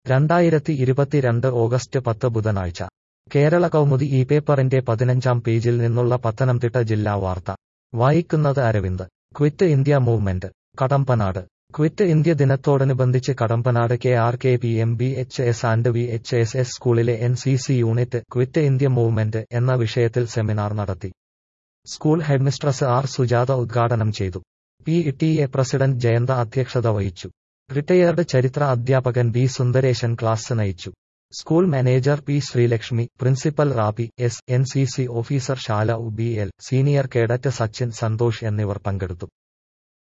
രണ്ടായിരത്തി ഇരുപത്തിരണ്ട് ഓഗസ്റ്റ് പത്ത് ബുധനാഴ്ച കേരള കൗമുദി ഈ പേപ്പറിന്റെ പതിനഞ്ചാം പേജിൽ നിന്നുള്ള പത്തനംതിട്ട ജില്ലാ വാർത്ത വായിക്കുന്നത് Aravind Quit India movement Kadambanad Quit India ദിനത്തോടനുബന്ധിച്ച് Kadambanad K R K P M B H S and V H S S സ്കൂളിലെ N C C unit Quit India movement എന്ന വിഷയത്തിൽ സെമിനാർ നടത്തി സ്കൂൾ ഹെഡ്മിസ്ട്രസ് ആർ സുജാത ഉദ്ഘാടനം ചെയ്തു P T A president Jayantha അധ്യക്ഷത വഹിച്ചു retired ചരിത്ര അധ്യാപകൻ ബി സുന്ദരേശൻ ക്ലാസ് നയിച്ചു school manager P Sreelakshmi principal Rabi S N C C officer Shala ഉ B L senior cadet Sachin Santhosh എന്നിവർ പങ്കെടുത്തു